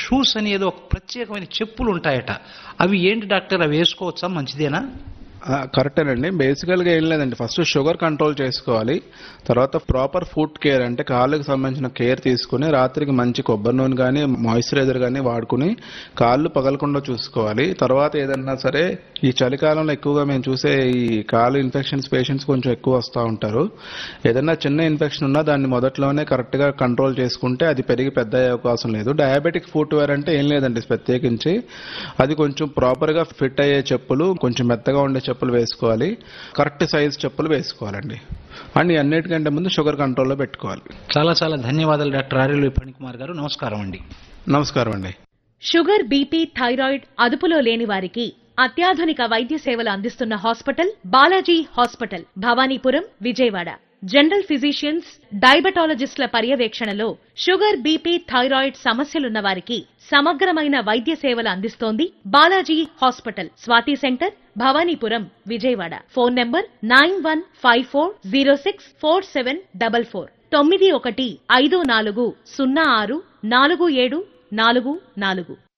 shoes అని ఏదో ఒక ప్రత్యేకమైన చెప్పులు ఉంటాయట అవి ఏంటి డాక్టర్ అవి వేసుకోవచ్చా మంచిదేనా ఆ, కరెక్టేనండి బేసికల్గా ఏం లేదండి ఫస్ట్ షుగర్ కంట్రోల్ చేసుకోవాలి తర్వాత ప్రాపర్ ఫుడ్ కేర్ అంటే కాళ్ళకి సంబంధించిన కేర్ తీసుకుని రాత్రికి మంచి కొబ్బరి నూనె కానీ మాయిశ్చరైజర్ కానీ వాడుకుని కాళ్ళు పగలకుండా చూసుకోవాలి తర్వాత ఏదన్నా సరే ఈ చలికాలంలో ఎక్కువగా మేము చూసే ఈ కాలు ఇన్ఫెక్షన్స్ పేషెంట్స్ కొంచెం ఎక్కువ వస్తూ ఉంటారు ఏదన్నా చిన్న ఇన్ఫెక్షన్ ఉన్నా దాన్ని మొదట్లోనే కరెక్ట్గా కంట్రోల్ చేసుకుంటే అది పెరిగి పెద్ద అయ్యే అవకాశం లేదు డయాబెటిక్ ఫుట్ వేర్ అంటే ఏం లేదండి ప్రత్యేకించి అది కొంచెం ప్రాపర్గా ఫిట్ అయ్యే చెప్పులు కొంచెం మెత్తగా ఉండే చెప్పులు వేసుకోవాలి కరెక్ట్ సైజ్ చెప్పులు వేసుకోవాలండి అండ్ ఈ అన్నిటికంటే ముందు షుగర్ కంట్రోల్లో పెట్టుకోవాలి చాలా చాలా ధన్యవాదాలు డాక్టర్ ఆర్యులు ఫణికుమార్ గారు నమస్కారం అండి నమస్కారం అండి షుగర్ బీపీ థైరాయిడ్ అదుపులో లేని వారికి అత్యాధునిక వైద్య సేవలు అందిస్తున్న hospital Balaji hospital Bhavanipuram Vijayawada general physicians డయాబెటాలజిస్టుల పర్యవేక్షణలో షుగర్ బీపీ థైరాయిడ్ సమస్యలున్న వారికి సమగ్రమైన వైద్య సేవలు అందిస్తోంది Balaji hospital Swathi centre Bhavanipuram Vijayawada phone number nine one five four zero six four seven double four తొమ్మిది ఒకటి ఐదు నాలుగు సున్నా ఆరు నాలుగు ఏడు నాలుగు నాలుగు